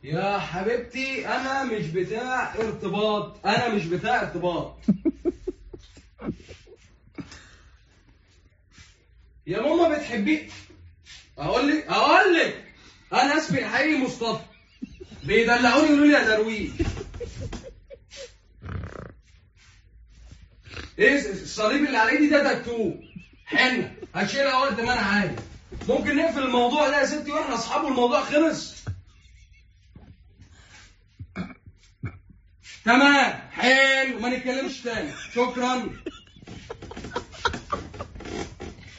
يا حبيبتي انا مش بتاع ارتباط انا مش بتاع ارتباط يا ماما بتحبيه اقول لك اقول لك انا اسمي الحقيقي مصطفى بيدلعوني يقولوا لي يا درويش ايه الصليب اللي على ايدي ده تاتو حنه هشيلها وقت ما انا عايز ممكن نقفل الموضوع ده يا ستي واحنا اصحاب والموضوع خلص تمام حلو ما نتكلمش تاني شكرا